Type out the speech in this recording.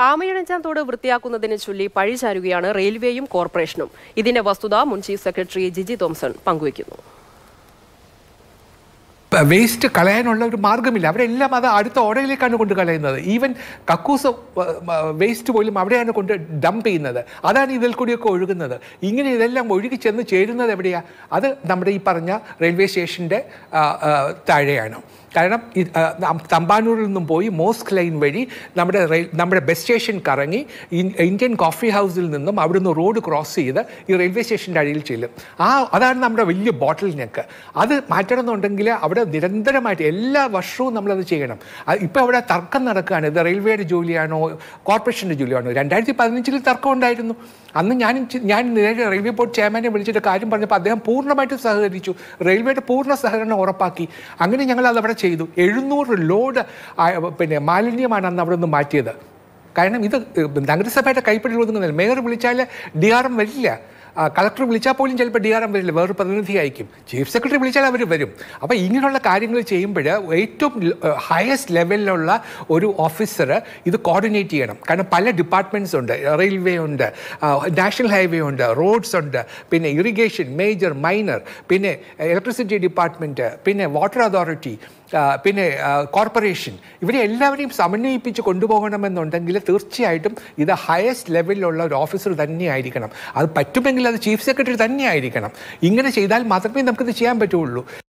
ആമയിഴഞ്ചാൻ തോട് വൃത്തിയാക്കുന്നതിനെ ചൊല്ലി പഴിചാരുകയാണ് റെയിൽവേയും കോർപ്പറേഷനും ഇതിന്റെ വസ്തുത മുൻ ചീഫ് സെക്രട്ടറി ജിജി തോംസൺ പങ്കുവയ്ക്കുന്നു വേസ്റ്റ് കളയാനുള്ള ഒരു മാർഗ്ഗമില്ല അവരെല്ലാം അത് അടുത്ത ഓടയിലേക്കാണ് കൊണ്ട് കളയുന്നത് ഈവൻ കക്കൂസ് വേസ്റ്റ് പോലും അവിടെയാണ് കൊണ്ട് ഡംപ് ചെയ്യുന്നത് അതാണ് ഇതിൽ കൂടിയൊക്കെ ഒഴുകുന്നത് ഇങ്ങനെ ഇതെല്ലാം ഒഴുകി ചെന്ന് ചേരുന്നത് എവിടെയാണ് അത് നമ്മുടെ ഈ പറഞ്ഞ റെയിൽവേ സ്റ്റേഷൻ്റെ താഴെയാണ് കാരണം ഇത്, ആ, നം- തമ്പാനൂരിൽ നിന്നും പോയി മോസ്ക് ലൈൻ വഴി നമ്മുടെ റെയിൽ നമ്മുടെ ബസ് സ്റ്റേഷൻ കറങ്ങി ഇൻ- ഇന്ത്യൻ കോഫി ഹൗസിൽ നിന്നും അവിടുന്ന് റോഡ് ക്രോസ് ചെയ്ത് ഈ റെയിൽവേ സ്റ്റേഷൻ്റെ അടിയിൽ ചെല്ലും ആ അതാണ് നമ്മുടെ വലിയ ബോട്ടിൽ നെക്ക് അത് മാറ്റണമെന്നുണ്ടെങ്കിൽ അവിടെ നിരന്തരമായിട്ട് എല്ലാ വർഷവും നമ്മളത് ചെയ്യണം ഇപ്പോൾ അവിടെ തർക്കം നടക്കുകയാണ് ഇത് റെയിൽവേയുടെ ജോലിയാണോ കോർപ്പറേഷൻ്റെ ജോലിയാണോ രണ്ടായിരത്തി പതിനഞ്ചിൽ തർക്കം ഉണ്ടായിരുന്നു അന്ന് ഞാൻ ചി- ഞാൻ നേരെ റെയിൽവേ ബോർഡ് ചെയർമാനെ വിളിച്ചിട്ട് കാര്യം പറഞ്ഞപ്പോൾ അദ്ദേഹം പൂർണ്ണമായിട്ട് സഹകരിച്ചു റെയിൽവേയുടെ പൂർണ്ണ സഹകരണം ഉറപ്പാക്കി അങ്ങനെ ഞങ്ങൾ അത് അവിടെ ചെയ്തു എഴുന്നൂറ് ലോഡ് ആ- പിന്നെ മാലിന്യമാണ് അന്ന് അവിടെ നിന്ന് മാറ്റിയത് കാരണം ഇത് നഗരസഭയുടെ കൈപ്പിടിയിൽ ഒതുങ്ങുന്നില്ല മേയർ വിളിച്ചാൽ ഡി ആർ എം വരില്ല ആ, കളക്ടർ വിളിച്ചാൽ പോലും ചിലപ്പോൾ ഡി ആർ എം വരില്ല വേറൊരു പ്രതിനിധി അയക്കും ചീഫ് സെക്രട്ടറി വിളിച്ചാൽ അവർ വരും അപ്പോൾ ഇങ്ങനെയുള്ള കാര്യങ്ങൾ ചെയ്യുമ്പോൾ ഏറ്റവും ഹയസ്റ്റ് ലെവലിലുള്ള ഒരു ഓഫീസർ ഇത് കോർഡിനേറ്റ് ചെയ്യണം കാരണം പല ഡിപ്പാർട്ട്മെൻറ്റ്സ് ഉണ്ട് റെയിൽവേ ഉണ്ട് നാഷണൽ ഹൈവേ ഉണ്ട് റോഡ്സ് ഉണ്ട് പിന്നെ ഇറിഗേഷൻ മേജർ മൈനർ പിന്നെ ഇലക്ട്രിസിറ്റി ഡിപ്പാർട്ട്മെൻറ്റ് പിന്നെ വാട്ടർ അതോറിറ്റി പിന്നെ കോർപ്പറേഷൻ ഇവരെ എല്ലാവരെയും സമന്വയിപ്പിച്ച് കൊണ്ടുപോകണമെന്നുണ്ടെങ്കിൽ തീർച്ചയായിട്ടും ഇത് ഹയസ്റ്റ് ലെവലിലുള്ള ഒരു ഓഫീസർ തന്നെയായിരിക്കണം അത് പറ്റുമെങ്കിൽ അത് ചീഫ് സെക്രട്ടറി തന്നെയായിരിക്കണം ഇങ്ങനെ ചെയ്താൽ മാത്രമേ നമുക്കിത് ചെയ്യാൻ പറ്റുള്ളൂ